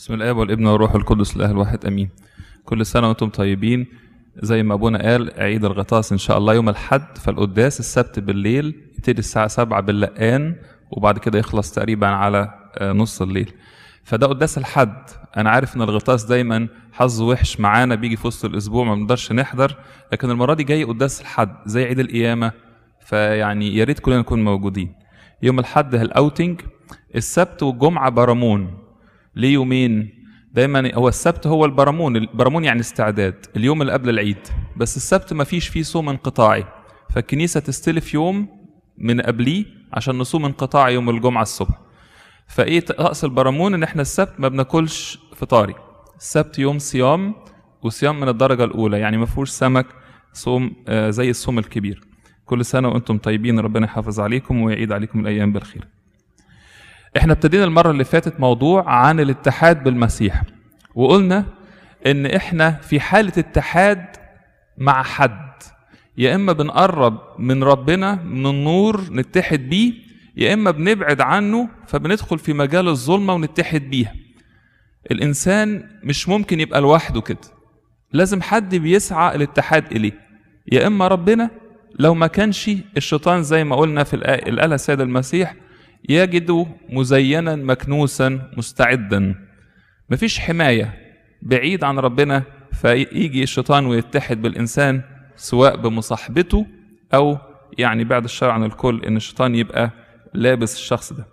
بسم الاب والابن والروح القدس الاله الواحد امين كل سنه وانتم طيبين زي ما ابونا قال عيد الغطاس ان شاء الله يوم الاحد فالقداس السبت بالليل يبتدي الساعه 7 باللقان وبعد كده يخلص تقريبا على آه، نص الليل فده قداس الحد انا عارف ان الغطاس دايما حظه وحش معانا بيجي في وسط الاسبوع ما بنقدرش نحضر لكن المره دي جاي قداس الحد زي عيد القيامه فيعني يا ريت كلنا نكون موجودين يوم الحد الاوتنج السبت والجمعه برامون ليه يومين دايما هو السبت هو البرامون البرامون يعني استعداد اليوم اللي قبل العيد بس السبت ما فيش فيه صوم انقطاعي فالكنيسه تستلف يوم من قبليه عشان نصوم انقطاعي يوم الجمعه الصبح فايه طقس البرامون ان احنا السبت ما بناكلش فطاري السبت يوم صيام وصيام من الدرجه الاولى يعني ما فيهوش سمك صوم آه، زي الصوم الكبير كل سنه وانتم طيبين ربنا يحافظ عليكم ويعيد عليكم الايام بالخير احنا ابتدينا المره اللي فاتت موضوع عن الاتحاد بالمسيح وقلنا ان احنا في حاله اتحاد مع حد يا اما بنقرب من ربنا من النور نتحد بيه يا اما بنبعد عنه فبندخل في مجال الظلمه ونتحد بيها الانسان مش ممكن يبقى لوحده كده لازم حد بيسعى الاتحاد اليه يا اما ربنا لو ما كانش الشيطان زي ما قلنا في الآية اللي قالها السيد المسيح يجد مزينا مكنوسا مستعدا مفيش حماية بعيد عن ربنا فيجي الشيطان ويتحد بالإنسان سواء بمصاحبته أو يعني بعد الشر عن الكل إن الشيطان يبقى لابس الشخص ده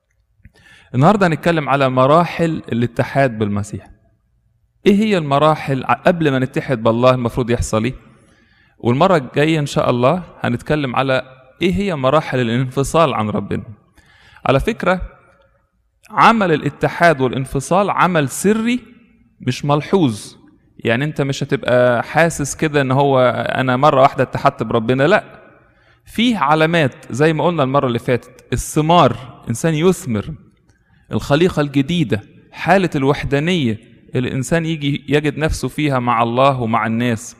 النهاردة هنتكلم على مراحل الاتحاد بالمسيح ايه هي المراحل قبل ما نتحد بالله المفروض يحصل ايه والمرة الجاية ان شاء الله هنتكلم على ايه هي مراحل الانفصال عن ربنا على فكرة عمل الاتحاد والانفصال عمل سري مش ملحوظ يعني انت مش هتبقى حاسس كده ان هو انا مرة واحدة اتحدت بربنا لا فيه علامات زي ما قلنا المرة اللي فاتت الثمار انسان يثمر الخليقة الجديدة حالة الوحدانية اللي الإنسان يجي يجد نفسه فيها مع الله ومع الناس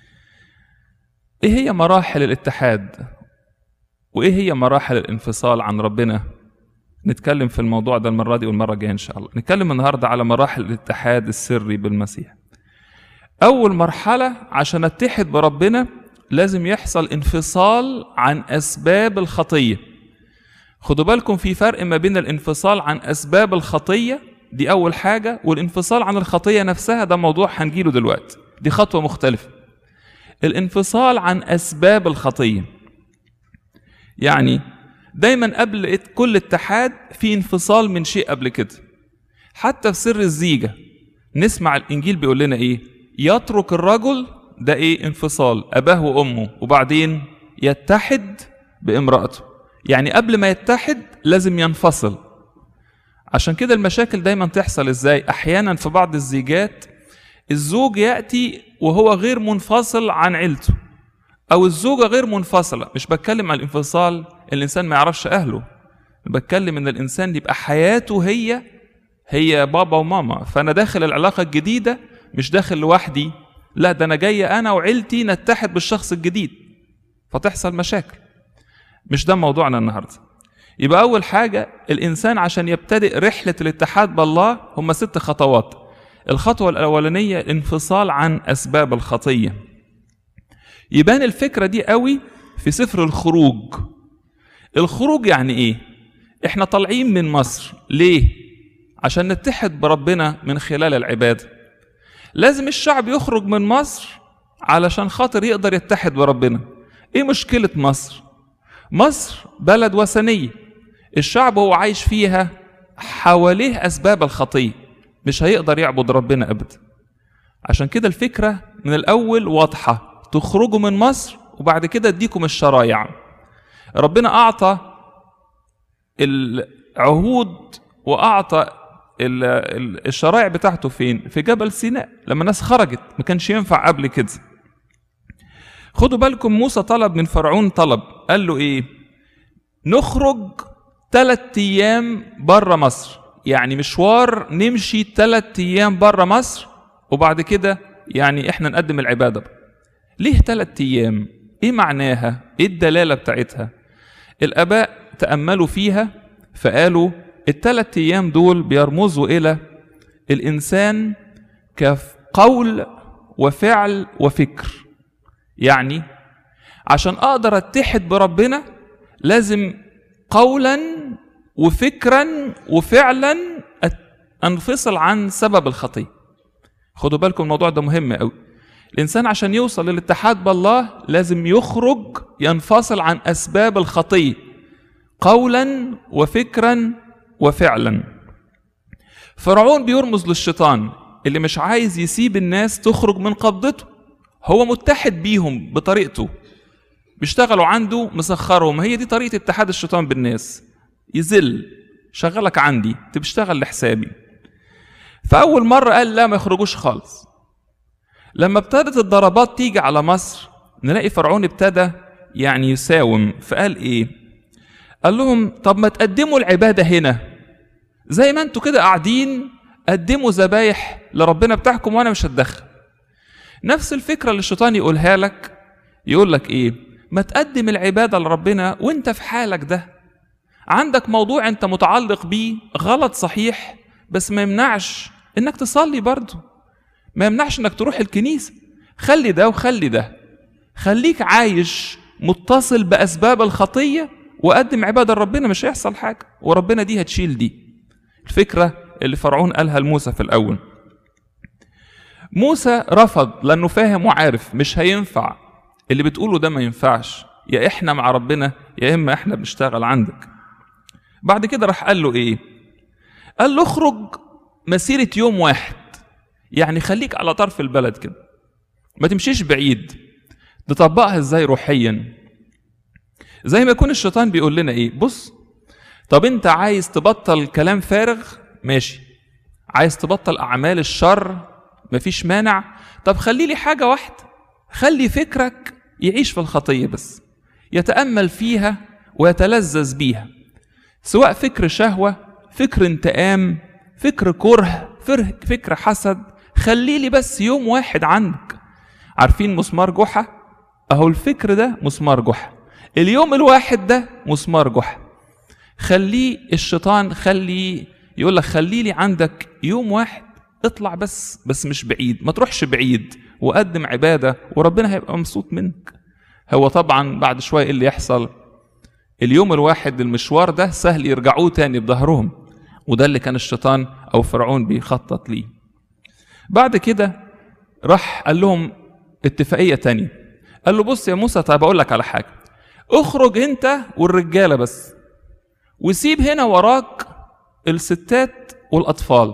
إيه هي مراحل الاتحاد وإيه هي مراحل الانفصال عن ربنا نتكلم في الموضوع ده المرة دي والمرة الجاية إن شاء الله نتكلم النهاردة على مراحل الاتحاد السري بالمسيح أول مرحلة عشان أتحد بربنا لازم يحصل انفصال عن أسباب الخطية خدوا بالكم في فرق ما بين الانفصال عن اسباب الخطيه دي اول حاجه والانفصال عن الخطيه نفسها ده موضوع هنجيله دلوقتي دي خطوه مختلفه الانفصال عن اسباب الخطيه يعني دايما قبل كل اتحاد في انفصال من شيء قبل كده حتى في سر الزيجه نسمع الانجيل بيقول لنا ايه يترك الرجل ده ايه انفصال اباه وامه وبعدين يتحد بامراته يعني قبل ما يتحد لازم ينفصل عشان كده المشاكل دايما تحصل ازاي احيانا في بعض الزيجات الزوج ياتي وهو غير منفصل عن عيلته او الزوجه غير منفصله مش بتكلم عن الانفصال الانسان ما يعرفش اهله بتكلم ان الانسان يبقى حياته هي هي بابا وماما فانا داخل العلاقه الجديده مش داخل لوحدي لا ده انا جاي انا وعيلتي نتحد بالشخص الجديد فتحصل مشاكل مش ده موضوعنا النهارده يبقى اول حاجه الانسان عشان يبتدئ رحله الاتحاد بالله هم ست خطوات الخطوه الاولانيه الانفصال عن اسباب الخطيه يبان الفكره دي قوي في سفر الخروج الخروج يعني ايه احنا طالعين من مصر ليه عشان نتحد بربنا من خلال العباده لازم الشعب يخرج من مصر علشان خاطر يقدر يتحد بربنا ايه مشكله مصر مصر بلد وثنية الشعب هو عايش فيها حواليه أسباب الخطية مش هيقدر يعبد ربنا أبدا عشان كده الفكرة من الأول واضحة تخرجوا من مصر وبعد كده اديكم الشرايع ربنا أعطى العهود وأعطى الشرائع بتاعته فين؟ في جبل سيناء لما الناس خرجت ما كانش ينفع قبل كده خدوا بالكم موسى طلب من فرعون طلب قال له ايه نخرج ثلاث ايام بره مصر يعني مشوار نمشي ثلاث ايام بره مصر وبعد كده يعني احنا نقدم العباده ليه ثلاث ايام ايه معناها ايه الدلاله بتاعتها الاباء تاملوا فيها فقالوا الثلاث ايام دول بيرمزوا الى الانسان كقول وفعل وفكر يعني عشان اقدر اتحد بربنا لازم قولا وفكرا وفعلا انفصل عن سبب الخطيه خدوا بالكم الموضوع ده مهم قوي الانسان عشان يوصل للاتحاد بالله لازم يخرج ينفصل عن اسباب الخطيه قولا وفكرا وفعلا فرعون بيرمز للشيطان اللي مش عايز يسيب الناس تخرج من قبضته هو متحد بيهم بطريقته بيشتغلوا عنده مسخرهم هي دي طريقه اتحاد الشيطان بالناس يذل شغلك عندي انت بتشتغل لحسابي فاول مره قال لا ما يخرجوش خالص لما ابتدت الضربات تيجي على مصر نلاقي فرعون ابتدى يعني يساوم فقال ايه قال لهم طب ما تقدموا العباده هنا زي ما انتوا كده قاعدين قدموا ذبايح لربنا بتاعكم وانا مش هتدخل نفس الفكره اللي الشيطان يقولها لك يقول لك ايه ما تقدم العباده لربنا وانت في حالك ده عندك موضوع انت متعلق بيه غلط صحيح بس ما يمنعش انك تصلي برضه ما يمنعش انك تروح الكنيسه خلي ده وخلي ده خليك عايش متصل باسباب الخطيه وقدم عباده لربنا مش هيحصل حاجه وربنا دي هتشيل دي الفكره اللي فرعون قالها لموسى في الاول موسى رفض لانه فاهم وعارف مش هينفع اللي بتقوله ده ما ينفعش يا احنا مع ربنا يا اما احنا بنشتغل عندك بعد كده راح قال له ايه قال له اخرج مسيره يوم واحد يعني خليك على طرف البلد كده ما تمشيش بعيد تطبقها ازاي روحيا زي ما يكون الشيطان بيقول لنا ايه بص طب انت عايز تبطل كلام فارغ ماشي عايز تبطل اعمال الشر مفيش مانع طب خلي لي حاجه واحده خلي فكرك يعيش في الخطيه بس يتامل فيها ويتلذذ بيها سواء فكر شهوه فكر انتقام فكر كره فكر حسد خلي لي بس يوم واحد عندك عارفين مسمار جحا اهو الفكر ده مسمار جحا اليوم الواحد ده مسمار جحا خليه الشيطان خلي يقول لك خلي لي عندك يوم واحد اطلع بس بس مش بعيد ما تروحش بعيد وقدم عبادة وربنا هيبقى مبسوط منك هو طبعا بعد شوية ايه اللي يحصل اليوم الواحد المشوار ده سهل يرجعوه تاني بظهرهم وده اللي كان الشيطان او فرعون بيخطط ليه بعد كده راح قال لهم اتفاقية تانية قال له بص يا موسى طيب اقول لك على حاجة اخرج انت والرجالة بس وسيب هنا وراك الستات والاطفال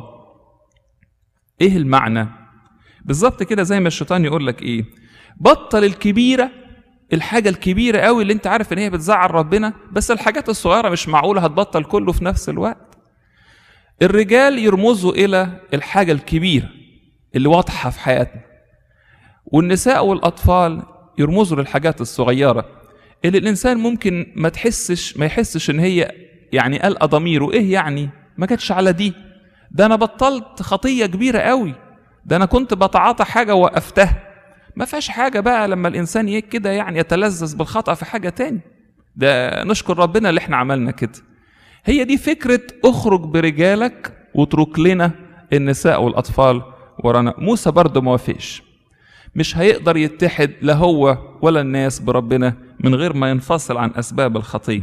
ايه المعنى بالظبط كده زي ما الشيطان يقول لك ايه بطل الكبيره الحاجه الكبيره قوي اللي انت عارف ان هي بتزعل ربنا بس الحاجات الصغيره مش معقوله هتبطل كله في نفس الوقت الرجال يرمزوا الى الحاجه الكبيره اللي واضحه في حياتنا والنساء والاطفال يرمزوا للحاجات الصغيره اللي الانسان ممكن ما تحسش ما يحسش ان هي يعني قلق ضميره ايه يعني ما جاتش على دي ده انا بطلت خطيه كبيره قوي ده انا كنت بتعاطى حاجه وقفتها ما فيهاش حاجه بقى لما الانسان كده يعني يتلذذ بالخطا في حاجه تاني ده نشكر ربنا اللي احنا عملنا كده هي دي فكره اخرج برجالك واترك لنا النساء والاطفال ورانا موسى برضه ما وافقش مش هيقدر يتحد لا هو ولا الناس بربنا من غير ما ينفصل عن اسباب الخطيه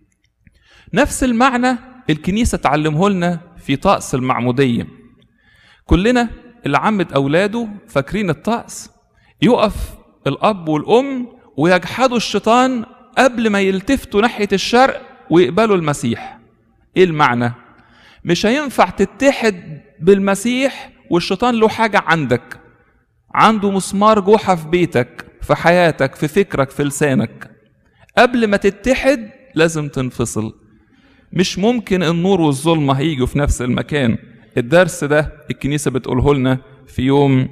نفس المعنى الكنيسه تعلمه لنا في طقس المعموديه كلنا اللي عمت اولاده فاكرين الطقس يقف الاب والام ويجحدوا الشيطان قبل ما يلتفتوا ناحيه الشرق ويقبلوا المسيح ايه المعنى مش هينفع تتحد بالمسيح والشيطان له حاجه عندك عنده مسمار جوحة في بيتك في حياتك في فكرك في لسانك قبل ما تتحد لازم تنفصل مش ممكن النور والظلمة هيجوا في نفس المكان الدرس ده الكنيسة بتقوله لنا في يوم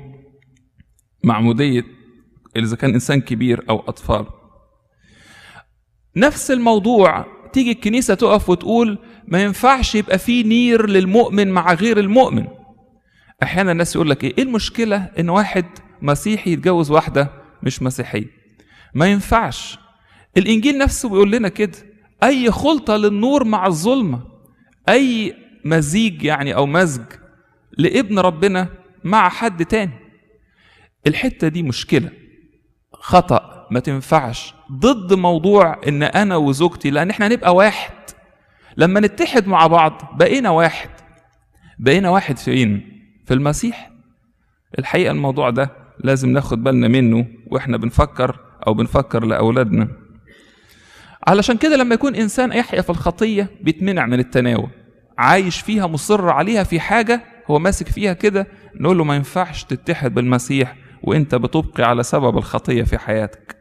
معمودية إذا كان إنسان كبير أو أطفال نفس الموضوع تيجي الكنيسة تقف وتقول ما ينفعش يبقى في نير للمؤمن مع غير المؤمن احيانا الناس يقول لك ايه ايه المشكله ان واحد مسيحي يتجوز واحده مش مسيحيه ما ينفعش الانجيل نفسه بيقول لنا كده اي خلطه للنور مع الظلمه اي مزيج يعني او مزج لابن ربنا مع حد تاني الحتة دي مشكلة خطأ ما تنفعش ضد موضوع ان انا وزوجتي لان احنا نبقى واحد لما نتحد مع بعض بقينا واحد بقينا واحد فين في المسيح الحقيقة الموضوع ده لازم ناخد بالنا منه واحنا بنفكر او بنفكر لاولادنا علشان كده لما يكون انسان يحيا في الخطيه بيتمنع من التناول عايش فيها مصر عليها في حاجه هو ماسك فيها كده نقول له ما ينفعش تتحد بالمسيح وانت بتبقي على سبب الخطيه في حياتك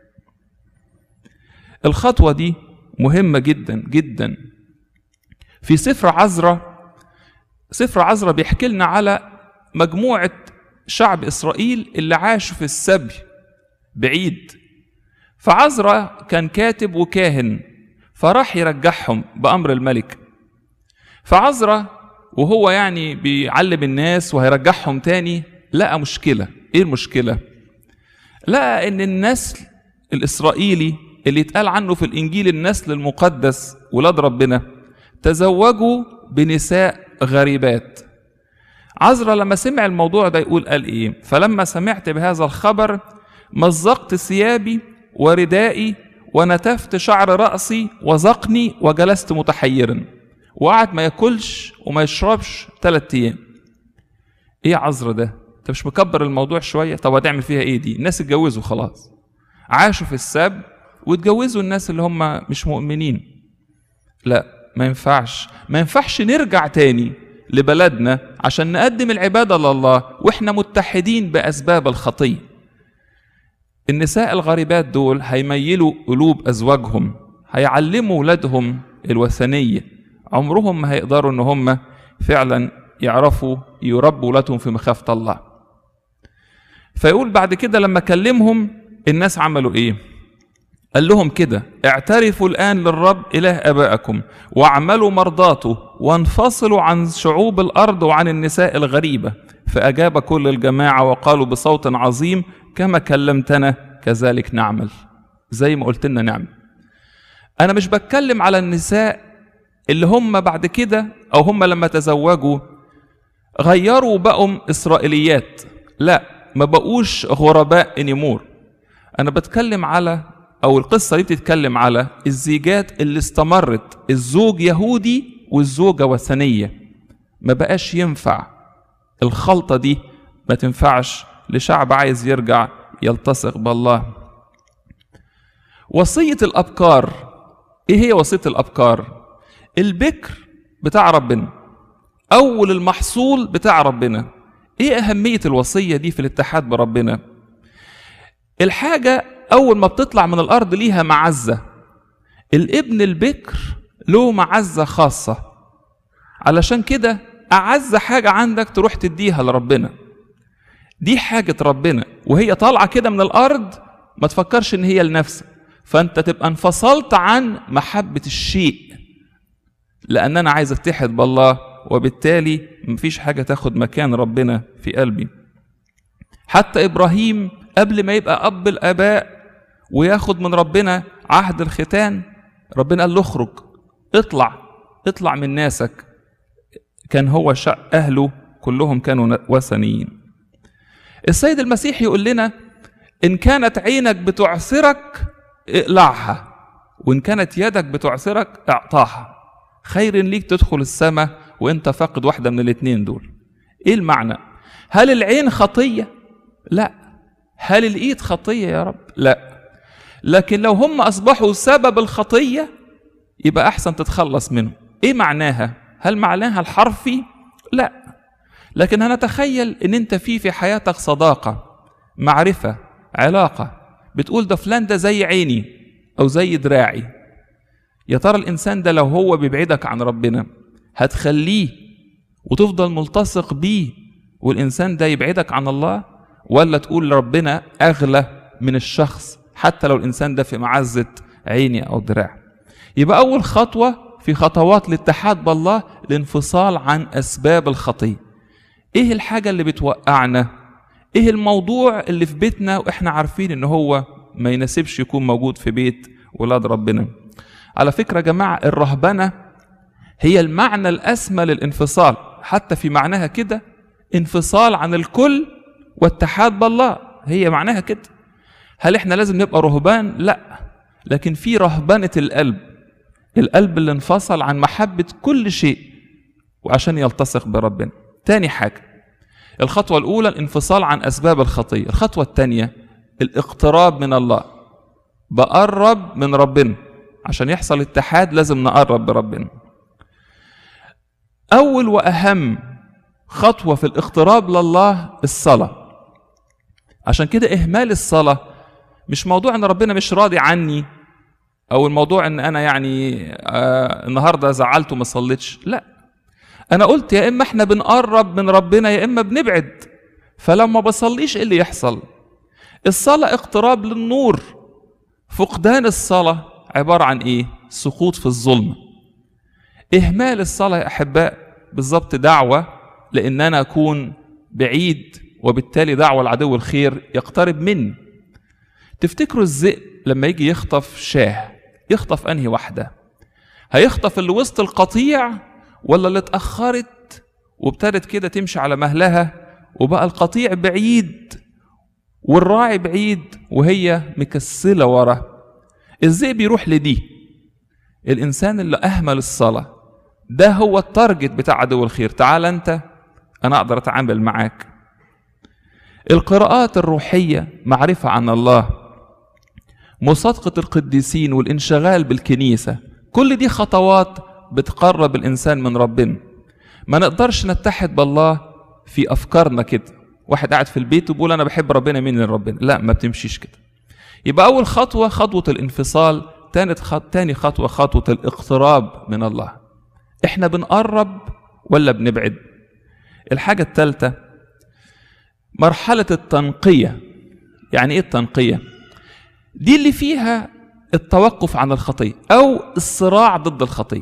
الخطوه دي مهمه جدا جدا في سفر عزرا سفر عزرا بيحكي لنا على مجموعه شعب اسرائيل اللي عاشوا في السبي بعيد فعزرا كان كاتب وكاهن فراح يرجعهم بامر الملك فعزرا وهو يعني بيعلم الناس وهيرجعهم تاني لقى مشكله ايه المشكله لقى ان النسل الاسرائيلي اللي اتقال عنه في الانجيل النسل المقدس ولاد ربنا تزوجوا بنساء غريبات عزرا لما سمع الموضوع ده يقول قال ايه فلما سمعت بهذا الخبر مزقت ثيابي وردائي ونتفت شعر رأسي وزقني وجلست متحيرا وقعد ما ياكلش وما يشربش ثلاث ايام ايه عذرا ده انت مش مكبر الموضوع شويه طب هتعمل فيها ايه دي الناس اتجوزوا خلاص عاشوا في السب واتجوزوا الناس اللي هم مش مؤمنين لا ما ينفعش ما ينفعش نرجع تاني لبلدنا عشان نقدم العباده لله واحنا متحدين باسباب الخطيه النساء الغريبات دول هيميلوا قلوب ازواجهم هيعلموا ولادهم الوثنيه عمرهم ما هيقدروا ان هم فعلا يعرفوا يربوا ولادهم في مخافه الله فيقول بعد كده لما كلمهم الناس عملوا ايه قال لهم كده اعترفوا الان للرب اله ابائكم واعملوا مرضاته وانفصلوا عن شعوب الارض وعن النساء الغريبه فاجاب كل الجماعه وقالوا بصوت عظيم كما كلمتنا كذلك نعمل زي ما قلت لنا نعمل انا مش بتكلم على النساء اللي هم بعد كده او هم لما تزوجوا غيروا بقوا اسرائيليات لا ما بقوش غرباء انيمور انا بتكلم على او القصه دي بتتكلم على الزيجات اللي استمرت الزوج يهودي والزوجه وثنيه ما بقاش ينفع الخلطه دي ما تنفعش لشعب عايز يرجع يلتصق بالله وصيه الابكار ايه هي وصيه الابكار البكر بتاع ربنا اول المحصول بتاع ربنا ايه اهميه الوصيه دي في الاتحاد بربنا الحاجه اول ما بتطلع من الارض ليها معزه الابن البكر له معزه خاصه علشان كده اعز حاجه عندك تروح تديها لربنا دي حاجه ربنا وهي طالعه كده من الارض ما تفكرش ان هي لنفسك فانت تبقى انفصلت عن محبه الشيء لان انا عايز اتحد بالله وبالتالي مفيش حاجه تاخد مكان ربنا في قلبي حتى ابراهيم قبل ما يبقى اب الاباء وياخد من ربنا عهد الختان ربنا قال له اخرج اطلع اطلع من ناسك كان هو شق اهله كلهم كانوا وثنيين السيد المسيح يقول لنا ان كانت عينك بتعثرك اقلعها وان كانت يدك بتعثرك اعطاها خير ليك تدخل السماء وانت فاقد واحده من الاثنين دول ايه المعنى هل العين خطيه لا هل الايد خطيه يا رب لا لكن لو هم اصبحوا سبب الخطيه يبقى احسن تتخلص منهم ايه معناها هل معناها الحرفي لا لكن هنتخيل ان انت في في حياتك صداقه معرفه علاقه بتقول ده فلان ده زي عيني او زي دراعي يا ترى الانسان ده لو هو بيبعدك عن ربنا هتخليه وتفضل ملتصق بيه والانسان ده يبعدك عن الله ولا تقول لربنا اغلى من الشخص حتى لو الانسان ده في معزه عيني او دراع يبقى اول خطوه في خطوات الاتحاد بالله الانفصال عن اسباب الخطيه ايه الحاجه اللي بتوقعنا ايه الموضوع اللي في بيتنا واحنا عارفين ان هو ما يناسبش يكون موجود في بيت ولاد ربنا على فكره يا جماعه الرهبنه هي المعنى الاسمى للانفصال حتى في معناها كده انفصال عن الكل واتحاد بالله هي معناها كده هل احنا لازم نبقى رهبان لا لكن في رهبنة القلب القلب اللي انفصل عن محبة كل شيء وعشان يلتصق بربنا تاني حاجة الخطوة الأولى الانفصال عن أسباب الخطية الخطوة الثانية الاقتراب من الله بقرب من ربنا عشان يحصل اتحاد لازم نقرب بربنا أول وأهم خطوة في الاقتراب لله الصلاة عشان كده إهمال الصلاة مش موضوع إن ربنا مش راضي عني أو الموضوع إن أنا يعني آه النهاردة زعلت وما صليتش لا أنا قلت يا إما إحنا بنقرب من ربنا يا إما بنبعد فلما بصليش إيه اللي يحصل الصلاة اقتراب للنور فقدان الصلاة عبارة عن إيه سقوط في الظلم إهمال الصلاة يا أحباء بالظبط دعوة لأن أنا أكون بعيد وبالتالي دعوة العدو الخير يقترب مني تفتكروا الذئب لما يجي يخطف شاه يخطف أنهي واحدة هيخطف اللي وسط القطيع ولا اللي اتأخرت وابتدت كده تمشي على مهلها وبقى القطيع بعيد والراعي بعيد وهي مكسلة ورا الذئب يروح لدي الإنسان اللي أهمل الصلاة ده هو التارجت بتاع عدو الخير تعال أنت أنا أقدر أتعامل معاك القراءات الروحية معرفة عن الله مصادقة القديسين والانشغال بالكنيسة كل دي خطوات بتقرب الإنسان من ربنا ما نقدرش نتحد بالله في أفكارنا كده واحد قاعد في البيت وبيقول أنا بحب ربنا مين ربنا لا ما بتمشيش كده يبقى أول خطوة خطوة الانفصال تاني خط... تاني خطوة خطوة الاقتراب من الله احنا بنقرب ولا بنبعد الحاجة الثالثة مرحلة التنقية يعني ايه التنقية دي اللي فيها التوقف عن الخطية أو الصراع ضد الخطية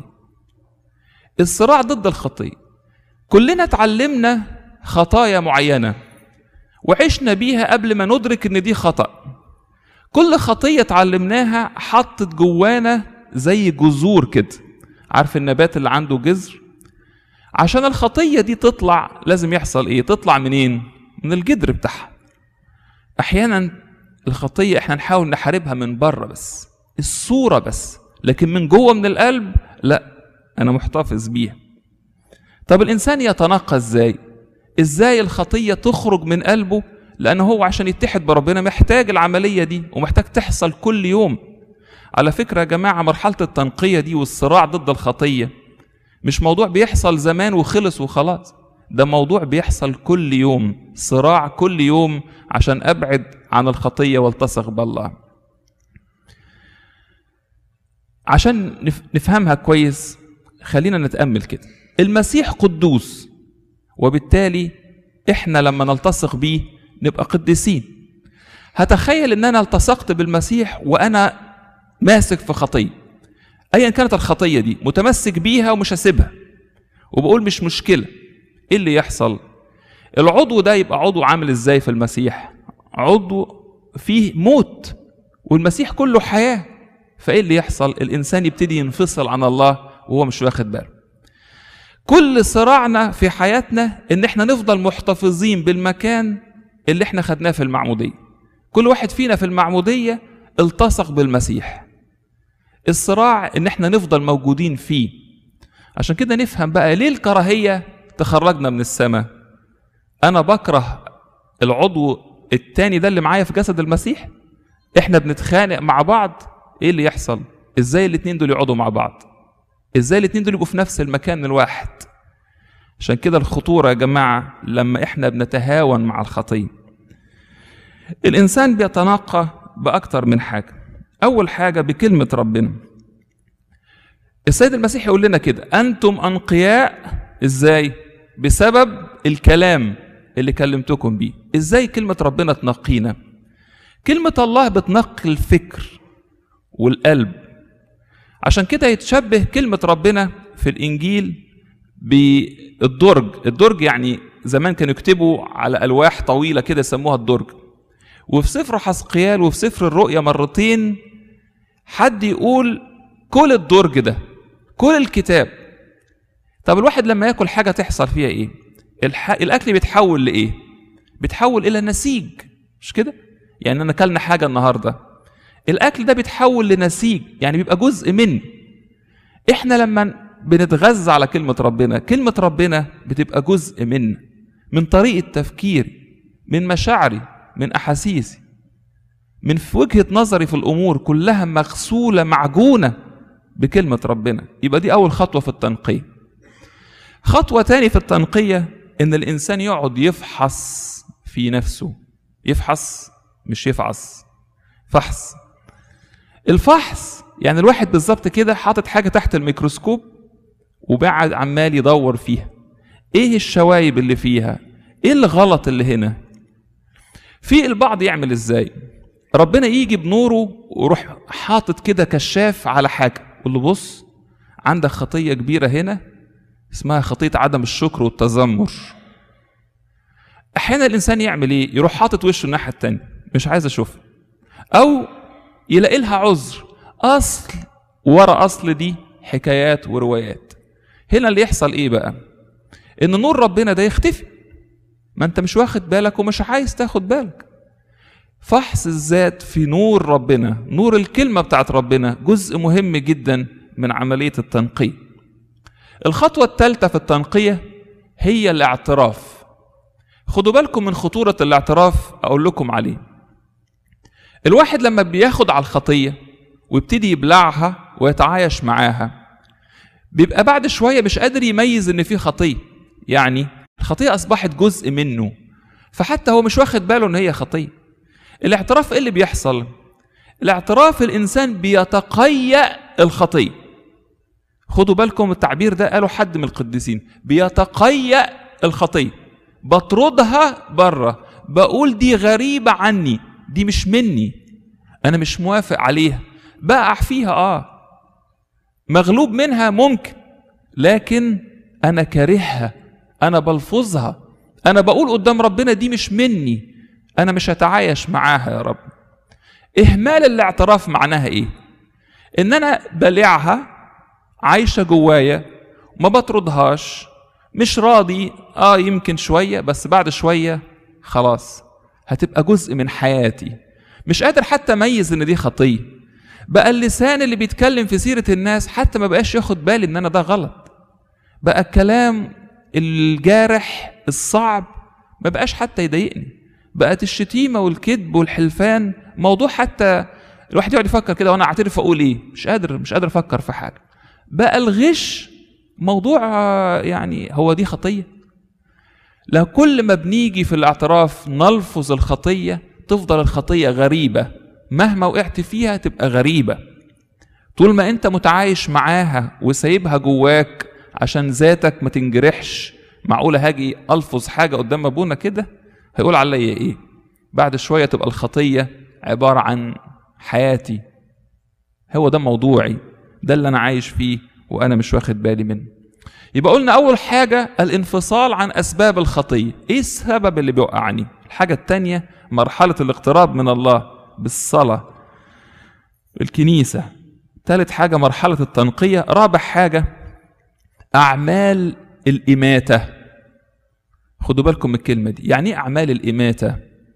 الصراع ضد الخطية كلنا اتعلمنا خطايا معينة وعشنا بيها قبل ما ندرك ان دي خطأ كل خطية اتعلمناها حطت جوانا زي جذور كده عارف النبات اللي عنده جذر عشان الخطية دي تطلع لازم يحصل ايه تطلع منين من الجذر بتاعها احيانا الخطية احنا نحاول نحاربها من بره بس الصورة بس لكن من جوه من القلب لا انا محتفظ بيها طب الانسان يتنقى ازاي ازاي الخطية تخرج من قلبه لأنه هو عشان يتحد بربنا محتاج العملية دي ومحتاج تحصل كل يوم على فكرة يا جماعة مرحلة التنقية دي والصراع ضد الخطية مش موضوع بيحصل زمان وخلص وخلاص ده موضوع بيحصل كل يوم صراع كل يوم عشان أبعد عن الخطية والتصق بالله عشان نفهمها كويس خلينا نتأمل كده المسيح قدوس وبالتالي احنا لما نلتصق بيه نبقى قديسين هتخيل ان انا التصقت بالمسيح وانا ماسك في خطيه ايا كانت الخطيه دي متمسك بيها ومش هسيبها وبقول مش مشكله ايه اللي يحصل العضو ده يبقى عضو عامل ازاي في المسيح عضو فيه موت والمسيح كله حياه فايه اللي يحصل الانسان يبتدي ينفصل عن الله وهو مش واخد باله كل صراعنا في حياتنا ان احنا نفضل محتفظين بالمكان اللي احنا خدناه في المعمودية كل واحد فينا في المعمودية التصق بالمسيح الصراع ان احنا نفضل موجودين فيه عشان كده نفهم بقى ليه الكراهية تخرجنا من السماء انا بكره العضو التاني ده اللي معايا في جسد المسيح احنا بنتخانق مع بعض ايه اللي يحصل ازاي الاتنين دول يقعدوا مع بعض ازاي الاتنين دول يبقوا في نفس المكان الواحد عشان كده الخطورة يا جماعة لما احنا بنتهاون مع الخطية الإنسان بيتناقى بأكتر من حاجة أول حاجة بكلمة ربنا السيد المسيح يقول لنا كده أنتم أنقياء إزاي بسبب الكلام اللي كلمتكم بيه إزاي كلمة ربنا تنقينا كلمة الله بتنقي الفكر والقلب عشان كده يتشبه كلمة ربنا في الإنجيل بالدرج الدرج يعني زمان كانوا يكتبوا على ألواح طويلة كده يسموها الدرج وفي سفر حسقيال وفي سفر الرؤيا مرتين حد يقول كل الدرج ده كل الكتاب طب الواحد لما ياكل حاجة تحصل فيها ايه الح... الاكل بيتحول لايه بيتحول الى نسيج مش كده يعني انا اكلنا حاجه النهارده الاكل ده بيتحول لنسيج يعني بيبقى جزء مني احنا لما بنتغذى على كلمه ربنا كلمه ربنا بتبقى جزء منا من طريقه تفكيري من مشاعري من احاسيسي من في وجهه نظري في الامور كلها مغسوله معجونه بكلمه ربنا يبقى دي اول خطوه في التنقيه خطوه تاني في التنقيه ان الانسان يقعد يفحص في نفسه يفحص مش يفعص فحص الفحص يعني الواحد بالظبط كده حاطط حاجه تحت الميكروسكوب وبعد عمال يدور فيها ايه الشوايب اللي فيها ايه الغلط اللي هنا في البعض يعمل ازاي ربنا يجي بنوره ويروح حاطط كده كشاف على حاجه يقول له بص عندك خطيه كبيره هنا اسمها خطيه عدم الشكر والتذمر احيانا الانسان يعمل ايه يروح حاطط وشه الناحيه التانية مش عايز اشوفها او يلاقي لها عذر اصل ورا اصل دي حكايات وروايات هنا اللي يحصل ايه بقى ان نور ربنا ده يختفي ما انت مش واخد بالك ومش عايز تاخد بالك فحص الذات في نور ربنا نور الكلمة بتاعت ربنا جزء مهم جدا من عملية التنقية الخطوة الثالثة في التنقية هي الاعتراف خدوا بالكم من خطورة الاعتراف أقول لكم عليه الواحد لما بياخد على الخطية ويبتدي يبلعها ويتعايش معاها بيبقى بعد شوية مش قادر يميز إن في خطية يعني الخطية أصبحت جزء منه فحتى هو مش واخد باله إن هي خطية الاعتراف إيه اللي بيحصل الاعتراف الإنسان بيتقيأ الخطية خدوا بالكم التعبير ده قاله حد من القديسين بيتقيأ الخطية بطردها بره بقول دي غريبة عني دي مش مني أنا مش موافق عليها بقع فيها آه مغلوب منها ممكن لكن أنا كارهها أنا بلفظها أنا بقول قدام ربنا دي مش مني أنا مش هتعايش معاها يا رب إهمال الاعتراف معناها إيه؟ إن أنا بلعها عايشة جوايا ما بطردهاش مش راضي اه يمكن شوية بس بعد شوية خلاص هتبقى جزء من حياتي مش قادر حتى اميز ان دي خطية بقى اللسان اللي بيتكلم في سيرة الناس حتى ما بقاش ياخد بالي ان انا ده غلط بقى الكلام الجارح الصعب ما بقاش حتى يضايقني بقت الشتيمة والكذب والحلفان موضوع حتى الواحد يقعد يفكر كده وانا اعترف اقول ايه مش قادر مش قادر افكر في حاجة بقى الغش موضوع يعني هو دي خطيه لو كل ما بنيجي في الاعتراف نلفظ الخطيه تفضل الخطيه غريبه مهما وقعت فيها تبقى غريبه طول ما انت متعايش معاها وسايبها جواك عشان ذاتك ما تنجرحش معقوله هاجي الفظ حاجه قدام ابونا كده هيقول عليا ايه بعد شويه تبقى الخطيه عباره عن حياتي هو ده موضوعي ده اللي انا عايش فيه وانا مش واخد بالي منه يبقى قلنا اول حاجه الانفصال عن اسباب الخطيه ايه السبب اللي بيوقعني الحاجه الثانيه مرحله الاقتراب من الله بالصلاه الكنيسه ثالث حاجه مرحله التنقيه رابع حاجه اعمال الاماته خدوا بالكم من الكلمه دي يعني ايه اعمال الاماته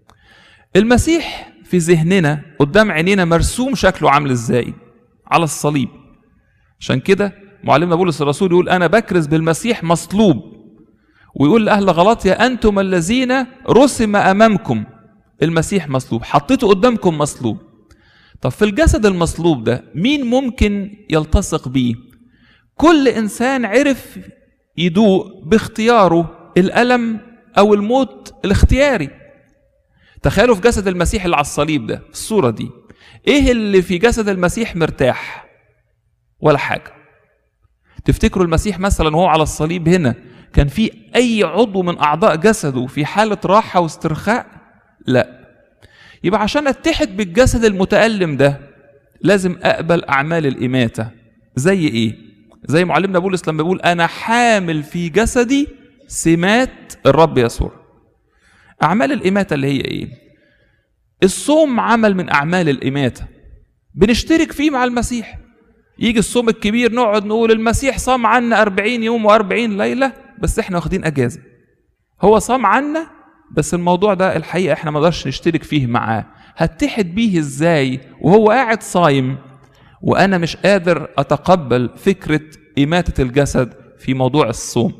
المسيح في ذهننا قدام عينينا مرسوم شكله عامل ازاي على الصليب عشان كده معلمنا بولس الرسول يقول انا بكرز بالمسيح مصلوب ويقول لاهل غلطيا انتم الذين رسم امامكم المسيح مصلوب حطيته قدامكم مصلوب طب في الجسد المصلوب ده مين ممكن يلتصق بيه كل انسان عرف يدوق باختياره الالم او الموت الاختياري تخيلوا في جسد المسيح اللي على الصليب ده في الصوره دي ايه اللي في جسد المسيح مرتاح ولا حاجه تفتكروا المسيح مثلا وهو على الصليب هنا كان في اي عضو من اعضاء جسده في حاله راحه واسترخاء لا يبقى عشان اتحد بالجسد المتالم ده لازم اقبل اعمال الاماته زي ايه زي معلمنا بولس لما بيقول انا حامل في جسدي سمات الرب يسوع اعمال الاماته اللي هي ايه الصوم عمل من اعمال الاماته بنشترك فيه مع المسيح يجي الصوم الكبير نقعد نقول المسيح صام عنا أربعين يوم وأربعين ليلة بس احنا واخدين أجازة هو صام عنا بس الموضوع ده الحقيقه احنا ما نقدرش نشترك فيه معاه هتحد بيه ازاي وهو قاعد صايم وانا مش قادر اتقبل فكره اماته الجسد في موضوع الصوم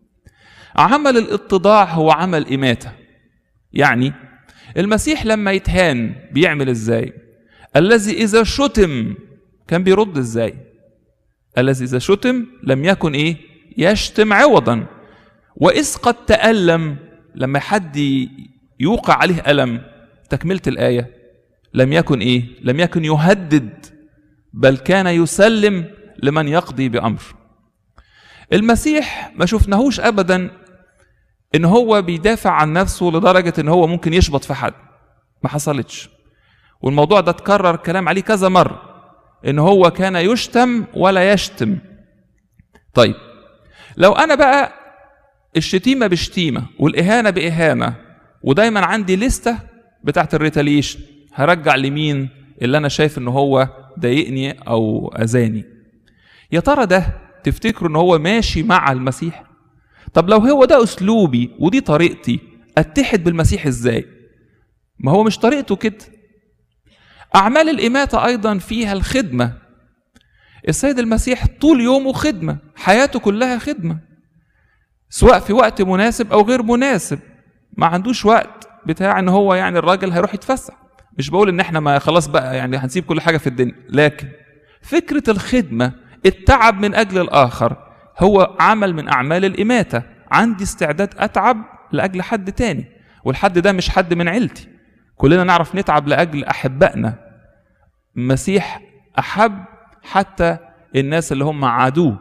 عمل الاتضاع هو عمل اماته يعني المسيح لما يتهان بيعمل ازاي الذي اذا شتم كان بيرد ازاي الذي اذا شتم لم يكن ايه يشتم عوضا واذ قد تالم لما حد يوقع عليه الم تكمله الايه لم يكن ايه لم يكن يهدد بل كان يسلم لمن يقضي بامر المسيح ما شفناهوش ابدا ان هو بيدافع عن نفسه لدرجه ان هو ممكن يشبط في حد ما حصلتش والموضوع ده اتكرر كلام عليه كذا مره ان هو كان يشتم ولا يشتم طيب لو انا بقى الشتيمه بشتيمه والاهانه باهانه ودايما عندي لسته بتاعت الريتاليشن هرجع لمين اللي انا شايف ان هو ضايقني او اذاني يا ترى ده تفتكروا ان هو ماشي مع المسيح طب لو هو ده اسلوبي ودي طريقتي اتحد بالمسيح ازاي ما هو مش طريقته كده اعمال الاماته ايضا فيها الخدمه السيد المسيح طول يومه خدمه حياته كلها خدمه سواء في وقت مناسب او غير مناسب ما عندوش وقت بتاع ان هو يعني الراجل هيروح يتفسح مش بقول ان احنا ما خلاص بقى يعني هنسيب كل حاجه في الدنيا لكن فكره الخدمه التعب من اجل الاخر هو عمل من اعمال الاماته عندي استعداد اتعب لاجل حد تاني والحد ده مش حد من عيلتي كلنا نعرف نتعب لاجل احبائنا المسيح احب حتى الناس اللي هم عادوه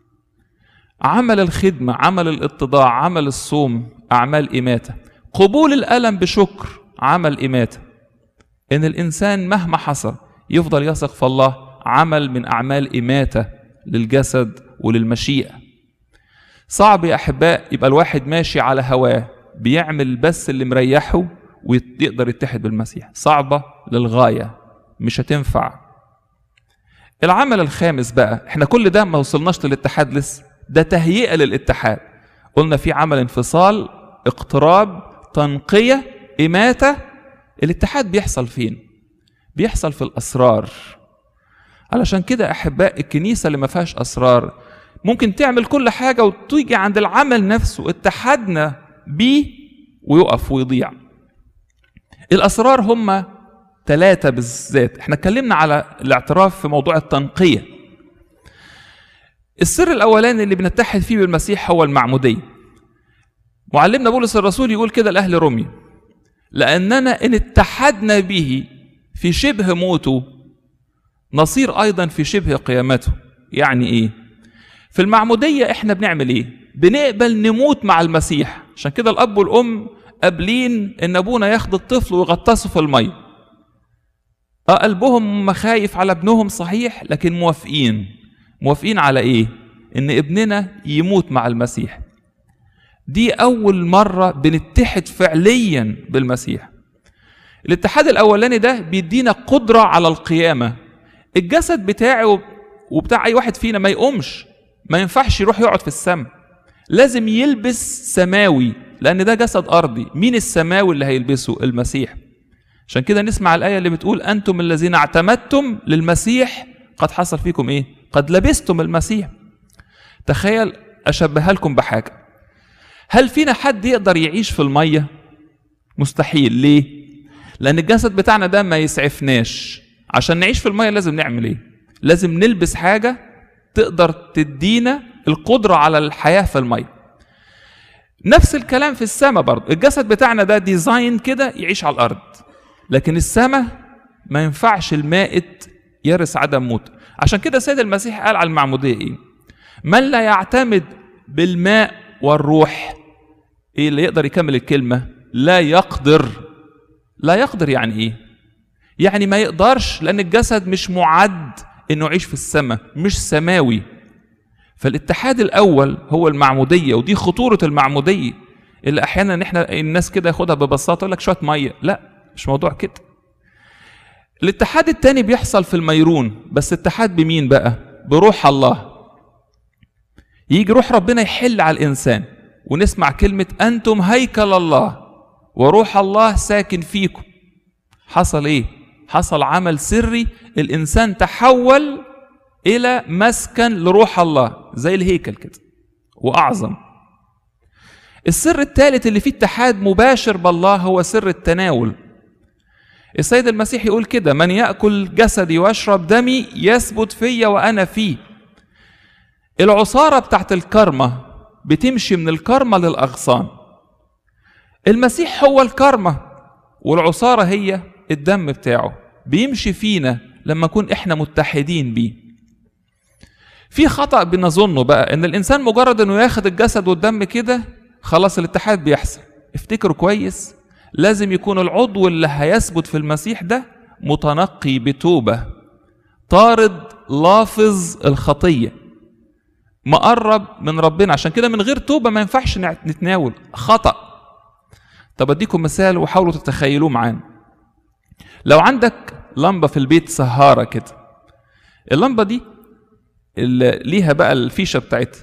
عمل الخدمه عمل الاتضاع عمل الصوم اعمال اماته قبول الالم بشكر عمل اماته ان الانسان مهما حصل يفضل يثق في الله عمل من اعمال اماته للجسد وللمشيئه صعب يا احباء يبقى الواحد ماشي على هواه بيعمل بس اللي مريحه ويقدر يتحد بالمسيح صعبه للغايه مش هتنفع العمل الخامس بقى احنا كل ده ما وصلناش للاتحاد لسه ده تهيئه للاتحاد قلنا في عمل انفصال اقتراب تنقيه اماته الاتحاد بيحصل فين بيحصل في الاسرار علشان كده احباء الكنيسه اللي ما فيهاش اسرار ممكن تعمل كل حاجه وتيجي عند العمل نفسه اتحدنا بيه ويقف ويضيع الاسرار هم ثلاثه بالذات احنا اتكلمنا على الاعتراف في موضوع التنقيه السر الاولاني اللي بنتحد فيه بالمسيح هو المعموديه معلمنا بولس الرسول يقول كده لاهل روميا لاننا ان اتحدنا به في شبه موته نصير ايضا في شبه قيامته يعني ايه في المعموديه احنا بنعمل ايه بنقبل نموت مع المسيح عشان كده الاب والام قابلين ان ابونا ياخد الطفل ويغطسه في الميه اه قلبهم مخايف على ابنهم صحيح لكن موافقين موافقين على ايه ان ابننا يموت مع المسيح دي اول مره بنتحد فعليا بالمسيح الاتحاد الاولاني ده بيدينا قدره على القيامه الجسد بتاعي وبتاع اي واحد فينا ما يقومش ما ينفعش يروح يقعد في السماء لازم يلبس سماوي لان ده جسد ارضي مين السماوي اللي هيلبسه المسيح عشان كده نسمع الايه اللي بتقول انتم الذين اعتمدتم للمسيح قد حصل فيكم ايه قد لبستم المسيح تخيل اشبهها لكم بحاجه هل فينا حد يقدر يعيش في الميه مستحيل ليه لان الجسد بتاعنا ده ما يسعفناش عشان نعيش في الميه لازم نعمل ايه لازم نلبس حاجه تقدر تدينا القدره على الحياه في الميه نفس الكلام في السماء برضه الجسد بتاعنا ده ديزاين كده يعيش على الارض لكن السماء ما ينفعش المائت يرث عدم موت عشان كده سيد المسيح قال على المعموديه ايه من لا يعتمد بالماء والروح ايه اللي يقدر يكمل الكلمه لا يقدر لا يقدر يعني ايه يعني ما يقدرش لان الجسد مش معد انه يعيش في السماء مش سماوي فالاتحاد الاول هو المعموديه ودي خطوره المعموديه اللي احيانا احنا الناس كده ياخدها ببساطه يقول لك شويه ميه لا مش موضوع كده الاتحاد التاني بيحصل في الميرون بس اتحاد بمين بقى بروح الله يجي روح ربنا يحل على الانسان ونسمع كلمة أنتم هيكل الله وروح الله ساكن فيكم حصل إيه؟ حصل عمل سري الإنسان تحول إلى مسكن لروح الله زي الهيكل كده وأعظم السر الثالث اللي فيه اتحاد مباشر بالله هو سر التناول السيد المسيح يقول كده من يأكل جسدي ويشرب دمي يثبت فيا وأنا فيه العصارة بتاعت الكرمة بتمشي من الكرمة للأغصان المسيح هو الكرمة والعصارة هي الدم بتاعه بيمشي فينا لما نكون احنا متحدين بيه في خطأ بنظنه بقى ان الانسان مجرد انه ياخد الجسد والدم كده خلاص الاتحاد بيحصل افتكروا كويس لازم يكون العضو اللي هيثبت في المسيح ده متنقي بتوبة طارد لافظ الخطية مقرب من ربنا عشان كده من غير توبة ما ينفعش نتناول خطأ طب اديكم مثال وحاولوا تتخيلوه معانا لو عندك لمبة في البيت سهارة كده اللمبة دي اللي ليها بقى الفيشة بتاعتها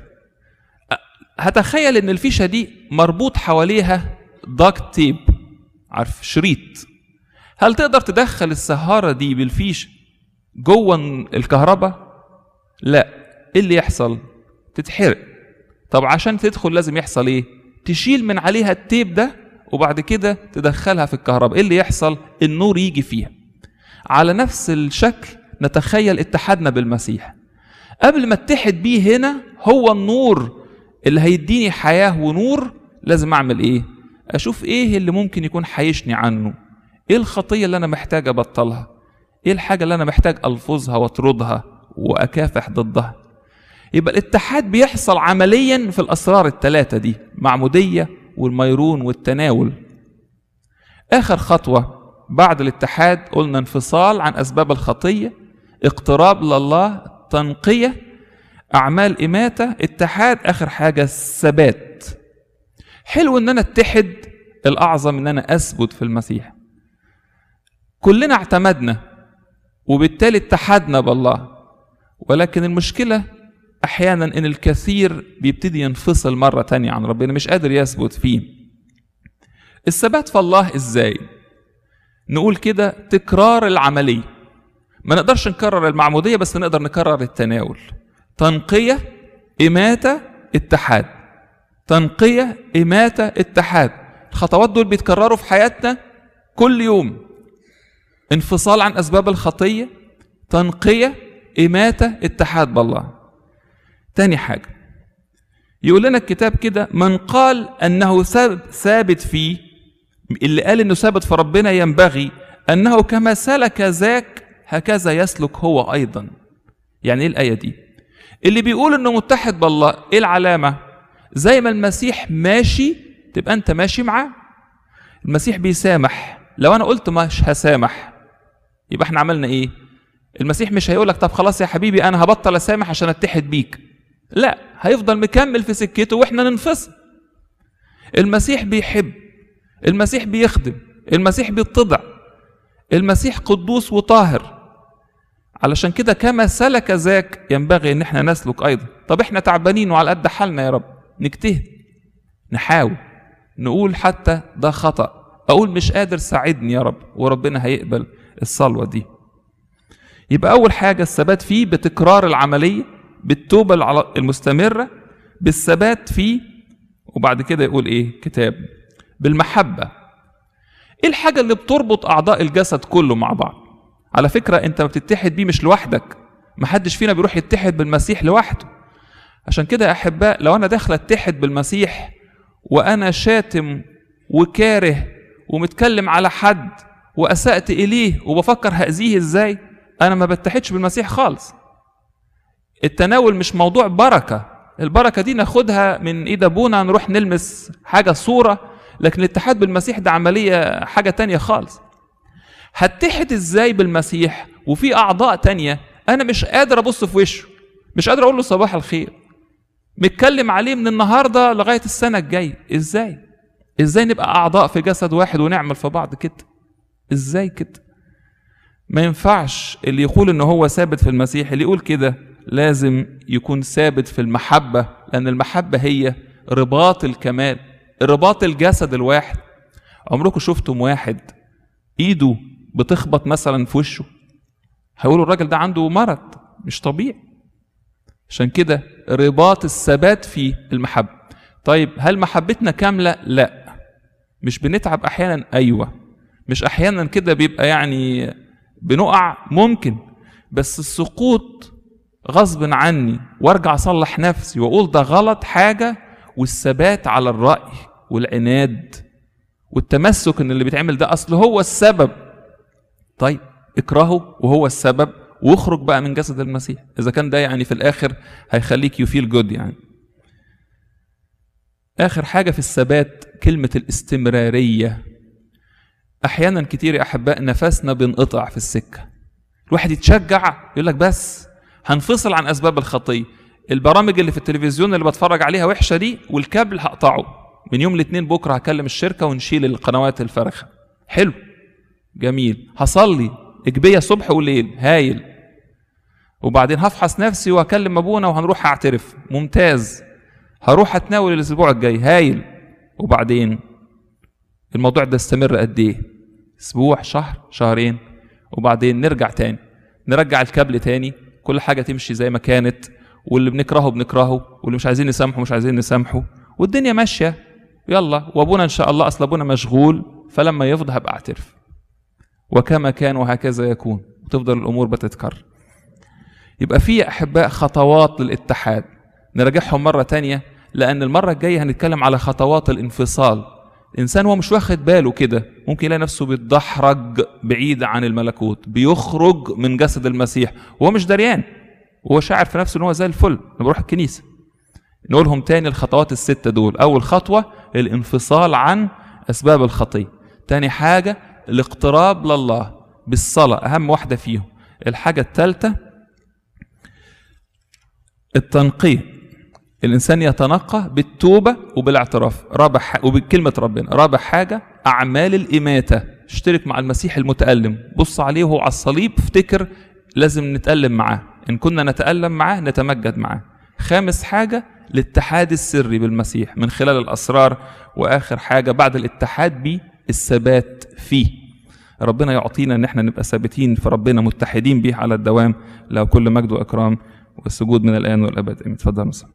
هتخيل ان الفيشة دي مربوط حواليها داك تيب عارف شريط هل تقدر تدخل السهارة دي بالفيش جوه الكهرباء لا ايه اللي يحصل تتحرق طب عشان تدخل لازم يحصل ايه تشيل من عليها التيب ده وبعد كده تدخلها في الكهرباء ايه اللي يحصل النور يجي فيها على نفس الشكل نتخيل اتحادنا بالمسيح قبل ما اتحد بيه هنا هو النور اللي هيديني حياة ونور لازم اعمل ايه اشوف ايه اللي ممكن يكون حيشني عنه ايه الخطية اللي انا محتاج ابطلها ايه الحاجة اللي انا محتاج الفظها واطردها واكافح ضدها يبقى الاتحاد بيحصل عمليا في الاسرار الثلاثة دي معمودية والميرون والتناول اخر خطوة بعد الاتحاد قلنا انفصال عن اسباب الخطية اقتراب لله تنقية اعمال اماتة اتحاد اخر حاجة الثبات حلو ان انا اتحد الاعظم ان انا اثبت في المسيح كلنا اعتمدنا وبالتالي اتحدنا بالله ولكن المشكلة احيانا ان الكثير بيبتدي ينفصل مرة تانية عن ربنا مش قادر يثبت فيه الثبات في الله ازاي نقول كده تكرار العملية ما نقدرش نكرر المعمودية بس نقدر نكرر التناول تنقية إماتة اتحاد تنقية إماتة اتحاد الخطوات دول بيتكرروا في حياتنا كل يوم انفصال عن أسباب الخطية تنقية إماتة اتحاد بالله تاني حاجة يقول لنا الكتاب كده من قال أنه ثابت فيه اللي قال أنه ثابت في ربنا ينبغي أنه كما سلك ذاك هكذا يسلك هو أيضا يعني إيه الآية دي اللي بيقول أنه متحد بالله إيه العلامة زي ما المسيح ماشي تبقى أنت ماشي معاه المسيح بيسامح لو أنا قلت مش هسامح يبقى احنا عملنا ايه المسيح مش هيقولك طب خلاص يا حبيبي انا هبطل اسامح عشان اتحد بيك لا هيفضل مكمل في سكته واحنا ننفصل المسيح بيحب المسيح بيخدم المسيح بيتضع المسيح قدوس وطاهر علشان كده كما سلك ذاك ينبغي ان احنا نسلك ايضا طب احنا تعبانين وعلى قد حالنا يا رب نجتهد نحاول نقول حتى ده خطأ اقول مش قادر ساعدني يا رب وربنا هيقبل الصلوة دي يبقى أول حاجة الثبات فيه بتكرار العملية بالتوبة المستمرة بالثبات فيه وبعد كده يقول إيه كتاب بالمحبة إيه الحاجة اللي بتربط أعضاء الجسد كله مع بعض على فكرة أنت ما بتتحد بيه مش لوحدك محدش فينا بيروح يتحد بالمسيح لوحده عشان كده يا أحباء لو أنا داخل أتحد بالمسيح وأنا شاتم وكاره ومتكلم على حد واسأت اليه وبفكر هاذيه ازاي انا ما بتحدش بالمسيح خالص التناول مش موضوع بركه البركه دي ناخدها من ايد ابونا نروح نلمس حاجه صوره لكن الاتحاد بالمسيح ده عمليه حاجه تانية خالص هتحد ازاي بالمسيح وفي اعضاء تانية انا مش قادر ابص في وشه مش قادر اقول له صباح الخير متكلم عليه من النهارده لغايه السنه الجايه ازاي ازاي نبقى اعضاء في جسد واحد ونعمل في بعض كده ازاي كده ما ينفعش اللي يقول ان هو ثابت في المسيح اللي يقول كده لازم يكون ثابت في المحبه لان المحبه هي رباط الكمال رباط الجسد الواحد عمركم شفتم واحد ايده بتخبط مثلا في وشه هيقولوا الراجل ده عنده مرض مش طبيعي عشان كده رباط الثبات في المحبة طيب هل محبتنا كاملة؟ لا مش بنتعب أحيانا أيوة مش أحيانا كده بيبقى يعني بنقع ممكن بس السقوط غصب عني وارجع اصلح نفسي واقول ده غلط حاجه والثبات على الراي والعناد والتمسك ان اللي بيتعمل ده اصل هو السبب طيب اكرهه وهو السبب واخرج بقى من جسد المسيح اذا كان ده يعني في الاخر هيخليك يو فيل جود يعني اخر حاجه في الثبات كلمه الاستمراريه احيانا كتير يا احباء نفسنا بينقطع في السكه الواحد يتشجع يقول لك بس هنفصل عن اسباب الخطيه البرامج اللي في التلفزيون اللي بتفرج عليها وحشه دي والكابل هقطعه من يوم الاثنين بكره هكلم الشركه ونشيل القنوات الفارغه حلو جميل هصلي اجبيه صبح وليل هايل وبعدين هفحص نفسي واكلم ابونا وهنروح اعترف ممتاز هروح اتناول الاسبوع الجاي هايل وبعدين الموضوع ده استمر قد ايه اسبوع شهر شهرين وبعدين نرجع تاني نرجع الكابل تاني كل حاجه تمشي زي ما كانت واللي بنكرهه بنكرهه واللي مش عايزين نسامحه مش عايزين نسامحه والدنيا ماشيه يلا وابونا ان شاء الله اصل ابونا مشغول فلما يفضى هبقى اعترف وكما كان وهكذا يكون وتفضل الامور بتتكرر يبقى في احباء خطوات للاتحاد نراجعهم مره تانية لان المره الجايه هنتكلم على خطوات الانفصال الانسان هو مش واخد باله كده ممكن يلاقي نفسه بيتدحرج بعيد عن الملكوت بيخرج من جسد المسيح وهو مش دريان وهو شاعر في نفسه ان هو زي الفل انا بروح الكنيسه نقولهم تاني الخطوات الستة دول أول خطوة الانفصال عن أسباب الخطية تاني حاجة الاقتراب لله بالصلاة أهم واحدة فيهم الحاجة الثالثة التنقية الإنسان يتنقى بالتوبة وبالاعتراف رابع ح... وبكلمة ربنا رابع حاجة أعمال الإماتة اشترك مع المسيح المتألم بص عليه وهو على الصليب افتكر لازم نتألم معاه إن كنا نتألم معاه نتمجد معاه خامس حاجة الاتحاد السري بالمسيح من خلال الأسرار وآخر حاجة بعد الاتحاد بيه الثبات فيه ربنا يعطينا ان احنا نبقى ثابتين في ربنا متحدين بيه على الدوام له كل مجد واكرام والسجود من الان والابد امين اتفضل